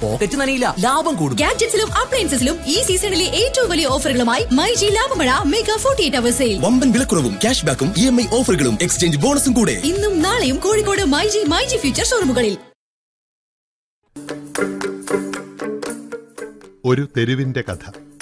pocket നനയില്ല ലാഭം കൂടും ഗാഡ്ജറ്റ്സിലും അപ്ലയൻസസിലും ഈ സീസണിലെ ഏറ്റവും വലിയ ഓഫറുകളുമായി മൈജി ലാഭമഴ mega forty eight hour sale വമ്പൻ വിലക്കുറവും ക്യാഷ് ബാക്കും ഇ എം ഐ ഓഫറുകളും എക്സ്ചേഞ്ച് ബോണസും കൂടെ ഇന്നും നാളെയും കോഴിക്കോട് മൈജി മൈജി ഫ്യൂച്ചർ ഷോറൂമുകളിൽ ഒരു തെരുവിന്റെ കഥ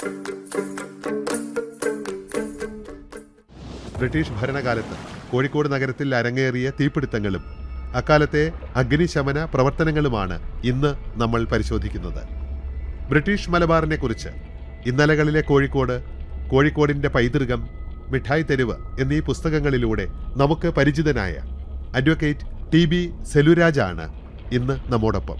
ബ്രിട്ടീഷ് ഭരണകാലത്ത് കോഴിക്കോട് നഗരത്തിൽ അരങ്ങേറിയ തീപിടുത്തങ്ങളും അക്കാലത്തെ അഗ്നിശമന പ്രവർത്തനങ്ങളുമാണ് ഇന്ന് നമ്മൾ പരിശോധിക്കുന്നത് ബ്രിട്ടീഷ് മലബാറിനെ കുറിച്ച് ഇന്നലകളിലെ കോഴിക്കോട് കോഴിക്കോടിന്റെ പൈതൃകം മിഠായി തെരുവ് എന്നീ പുസ്തകങ്ങളിലൂടെ നമുക്ക് പരിചിതനായ അഡ്വക്കേറ്റ് ടി ബി സെലുരാജാണ് ഇന്ന് നമ്മോടൊപ്പം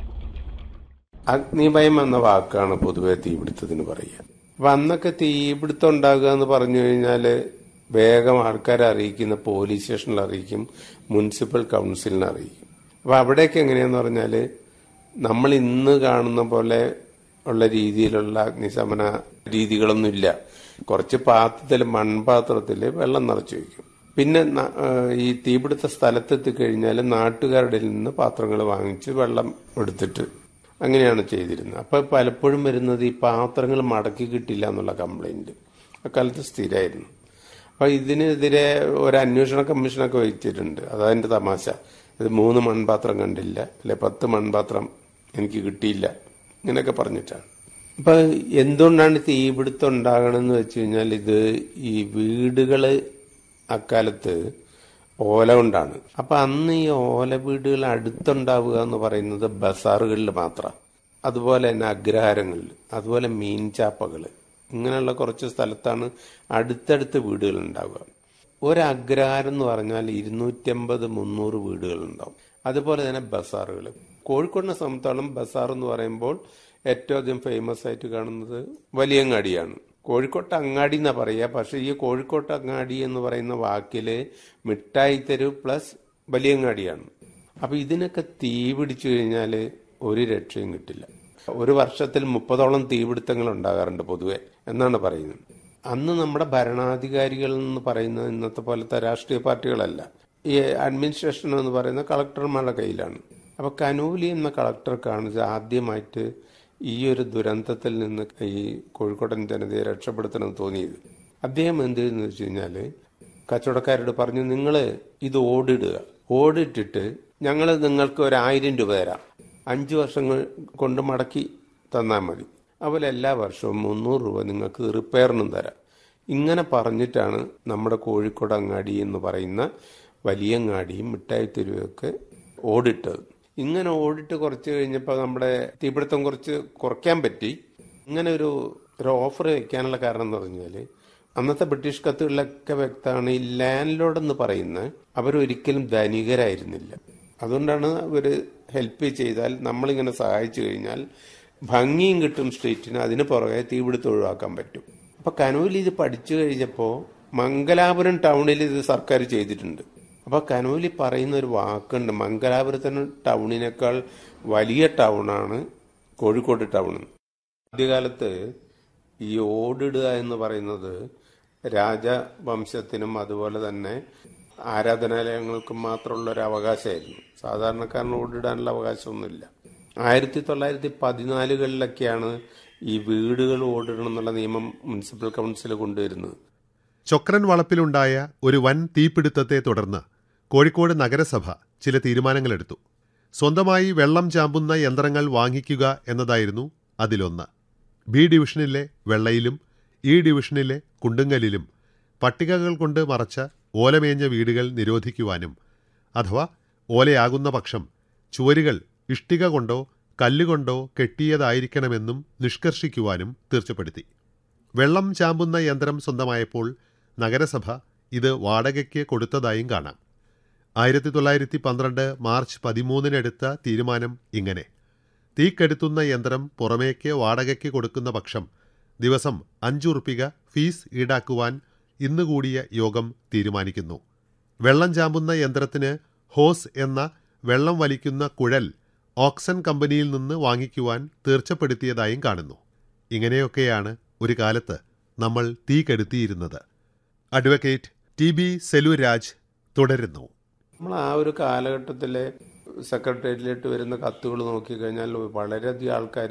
അഗ്നിഭയം എന്ന വാക്കാണ് പൊതുവെ തീപിടുത്തത്തിന് പറയുക അപ്പൊ അന്നൊക്കെ തീപിടുത്തം ഉണ്ടാകുക എന്ന് പറഞ്ഞു കഴിഞ്ഞാല് വേഗം ആൾക്കാരെ അറിയിക്കുന്ന പോലീസ് സ്റ്റേഷനിൽ അറിയിക്കും മുനിസിപ്പൽ കൗൺസിലിനെ അറിയിക്കും അപ്പൊ അവിടെയൊക്കെ എങ്ങനെയാന്ന് പറഞ്ഞാല് നമ്മൾ ഇന്ന് കാണുന്ന പോലെ ഉള്ള രീതിയിലുള്ള അഗ്നിശമന രീതികളൊന്നുമില്ല കുറച്ച് പാത്രത്തിൽ മൺപാത്രത്തിൽ വെള്ളം നിറച്ചു വയ്ക്കും പിന്നെ ന- ഏഹ് ഈ തീപിടുത്ത സ്ഥലത്തെത്തി കഴിഞ്ഞാൽ നാട്ടുകാരുടെ നിന്ന് പാത്രങ്ങൾ വാങ്ങിച്ച് വെള്ളം എടുത്തിട്ട് അങ്ങനെയാണ് ചെയ്തിരുന്നത് അപ്പൊ പലപ്പോഴും വരുന്നത് ഈ പാത്രങ്ങൾ മടക്കി കിട്ടില്ല എന്നുള്ള കംപ്ലൈന്റ് അക്കാലത്ത് സ്ഥിരമായിരുന്നു അപ്പൊ ഇതിനെതിരെ ഒരു അന്വേഷണ കമ്മീഷനൊക്കെ വെച്ചിട്ടുണ്ട് അതതിന്റെ തമാശ ഇത് മൂന്ന് മൺപാത്രം കണ്ടില്ല അല്ലെ പത്ത് മൺപാത്രം എനിക്ക് കിട്ടിയില്ല ഇങ്ങനെയൊക്കെ പറഞ്ഞിട്ടാണ് അപ്പൊ എന്തുകൊണ്ടാണ് തീപിടുത്തം ഉണ്ടാകണമെന്ന് വെച്ച് കഴിഞ്ഞാൽ ഇത് ഈ വീടുകള് അക്കാലത്ത് ഓല കൊണ്ടാണ് അപ്പൊ അന്ന് ഈ ഓല വീടുകൾ അടുത്തുണ്ടാവുക എന്ന് പറയുന്നത് ബസാറുകളിൽ മാത്രം അതുപോലെ തന്നെ അഗ്രഹാരങ്ങളിൽ അതുപോലെ മീൻചാപ്പകള് ഇങ്ങനെയുള്ള കുറച്ച് സ്ഥലത്താണ് അടുത്തടുത്ത് വീടുകൾ ഉണ്ടാവുക ഒരു അഗ്രഹാരം എന്ന് പറഞ്ഞാൽ ഇരുന്നൂറ്റമ്പത് മുന്നൂറ് വീടുകൾ ഉണ്ടാവും അതുപോലെ തന്നെ ബസാറുകൾ കോഴിക്കോടിനെ സംബന്ധിച്ചോളം ബസാർ എന്ന് പറയുമ്പോൾ ഏറ്റവും അധികം ഫേമസ് ആയിട്ട് കാണുന്നത് വലിയങ്ങാടിയാണ് കോഴിക്കോട്ട് അങ്ങാടി എന്നാ പറയുക പക്ഷെ ഈ കോഴിക്കോട്ട് അങ്ങാടി എന്ന് പറയുന്ന വാക്കില് മിഠായി തെരുവ് പ്ലസ് വലിയങ്ങാടിയാണ് അപ്പൊ ഇതിനൊക്കെ തീ പിടിച്ചു കഴിഞ്ഞാല് ഒരു രക്ഷയും കിട്ടില്ല ഒരു വർഷത്തിൽ മുപ്പതോളം തീപിടുത്തങ്ങൾ ഉണ്ടാകാറുണ്ട് പൊതുവെ എന്നാണ് പറയുന്നത് അന്ന് നമ്മുടെ ഭരണാധികാരികൾ എന്ന് പറയുന്നത് ഇന്നത്തെ പോലത്തെ രാഷ്ട്രീയ പാർട്ടികളല്ല ഈ അഡ്മിനിസ്ട്രേഷൻ എന്ന് പറയുന്ന കളക്ടർമാരുടെ കയ്യിലാണ് അപ്പൊ കനൂലി എന്ന കളക്ടർക്കാണ് ഇത് ആദ്യമായിട്ട് ഈ ഒരു ദുരന്തത്തിൽ നിന്ന് ഈ കോഴിക്കോടൻ ജനതയെ രക്ഷപ്പെടുത്തണമെന്ന് തോന്നിയത് അദ്ദേഹം എന്ത് ചെയ്തെന്ന് വെച്ച് കഴിഞ്ഞാല് കച്ചവടക്കാരോട് പറഞ്ഞു നിങ്ങൾ ഇത് ഓടിടുക ഓടിട്ടിട്ട് ഞങ്ങൾ നിങ്ങൾക്ക് ഒരു ആയിരം രൂപ തരാം അഞ്ചു വർഷങ്ങൾ കൊണ്ട് മടക്കി തന്നാൽ മതി അതുപോലെ എല്ലാ വർഷവും മുന്നൂറ് രൂപ നിങ്ങൾക്ക് റിപ്പയറിനും തരാം ഇങ്ങനെ പറഞ്ഞിട്ടാണ് നമ്മുടെ കോഴിക്കോട് അങ്ങാടി എന്ന് പറയുന്ന വലിയങ്ങാടിയും മിഠായി തെരുവൊക്കെ ഓടിട്ടത് ഇങ്ങനെ ഓടിട്ട് കുറച്ച് കഴിഞ്ഞപ്പോൾ നമ്മുടെ തീപിടുത്തം കുറച്ച് കുറയ്ക്കാൻ പറ്റി ഇങ്ങനെ ഒരു ഒരു ഓഫർ വെക്കാനുള്ള കാരണം എന്ന് പറഞ്ഞാൽ അന്നത്തെ ബ്രിട്ടീഷ് കത്തുകളിലൊക്കെ വ്യക്തമാണ് ഈ ലാൻഡ് ലോഡ് എന്ന് പറയുന്ന അവരൊരിക്കലും ധനികരായിരുന്നില്ല അതുകൊണ്ടാണ് അവർ ഹെൽപ്പ് ചെയ്താൽ നമ്മളിങ്ങനെ സഹായിച്ചു കഴിഞ്ഞാൽ ഭംഗിയും കിട്ടും സ്ട്രീറ്റിന് അതിന് പുറകെ തീപിടുത്തം ഒഴിവാക്കാൻ പറ്റും അപ്പൊ കനൂലി ഇത് പഠിച്ചു കഴിഞ്ഞപ്പോൾ മംഗലാപുരം ടൗണിൽ ഇത് സർക്കാർ ചെയ്തിട്ടുണ്ട് അപ്പൊ കനൂലി പറയുന്ന ഒരു വാക്കുണ്ട് മംഗലാപുരത്തിന് ടൗണിനേക്കാൾ വലിയ ടൗണാണ് കോഴിക്കോട് ടൗൺ ആദ്യകാലത്ത് ഈ ഓടിടുക എന്ന് പറയുന്നത് രാജവംശത്തിനും അതുപോലെ തന്നെ ആരാധനാലയങ്ങൾക്കും മാത്രമുള്ള ഒരു അവകാശമായിരുന്നു സാധാരണക്കാരന് ഓടിടാനുള്ള അവകാശമൊന്നുമില്ല ആയിരത്തി തൊള്ളായിരത്തി പതിനാലുകളിലൊക്കെയാണ് ഈ വീടുകൾ ഓടിടണം എന്നുള്ള നിയമം മുനിസിപ്പൽ കൗൺസിൽ കൊണ്ടുവരുന്നത് ചൊക്രൻ വളപ്പിലുണ്ടായ ഒരു വൻ തീപിടുത്തത്തെ തുടർന്ന് കോഴിക്കോട് നഗരസഭ ചില തീരുമാനങ്ങളെടുത്തു സ്വന്തമായി വെള്ളം ചാമ്പുന്ന യന്ത്രങ്ങൾ വാങ്ങിക്കുക എന്നതായിരുന്നു അതിലൊന്ന് ബി ഡിവിഷനിലെ വെള്ളയിലും ഇ ഡിവിഷനിലെ കുണ്ടുങ്ങലിലും പട്ടികകൾ കൊണ്ട് മറച്ച ഓലമേഞ്ഞ വീടുകൾ നിരോധിക്കുവാനും അഥവാ ഓലയാകുന്ന പക്ഷം ചുവരുകൾ ഇഷ്ടിക കൊണ്ടോ കല്ലുകൊണ്ടോ കെട്ടിയതായിരിക്കണമെന്നും നിഷ്കർഷിക്കുവാനും തീർച്ചപ്പെടുത്തി വെള്ളം ചാമ്പുന്ന യന്ത്രം സ്വന്തമായപ്പോൾ നഗരസഭ ഇത് വാടകയ്ക്ക് കൊടുത്തതായും കാണാം ആയിരത്തി തൊള്ളായിരത്തി പന്ത്രണ്ട് മാർച്ച് പതിമൂന്നിനെടുത്ത തീരുമാനം ഇങ്ങനെ തീക്കെടുത്തുന്ന യന്ത്രം പുറമേക്ക് വാടകയ്ക്ക് കൊടുക്കുന്ന പക്ഷം ദിവസം അഞ്ചുറുപ്പിക ഫീസ് ഈടാക്കുവാൻ ഇന്ന് കൂടിയ യോഗം തീരുമാനിക്കുന്നു വെള്ളം ചാമ്പുന്ന യന്ത്രത്തിന് ഹോസ് എന്ന വെള്ളം വലിക്കുന്ന കുഴൽ ഓക്സൺ കമ്പനിയിൽ നിന്ന് വാങ്ങിക്കുവാൻ തീർച്ചപ്പെടുത്തിയതായും കാണുന്നു ഇങ്ങനെയൊക്കെയാണ് ഒരു കാലത്ത് നമ്മൾ തീ കെടുത്തിയിരുന്നത് അഡ്വക്കേറ്റ് ടി ബി സെലുരാജ് തുടരുന്നു നമ്മൾ ആ ഒരു കാലഘട്ടത്തിലെ സെക്രട്ടേറിയറ്റിലേക്ക് വരുന്ന കത്തുകൾ നോക്കിക്കഴിഞ്ഞാൽ വളരെയധികം ആൾക്കാർ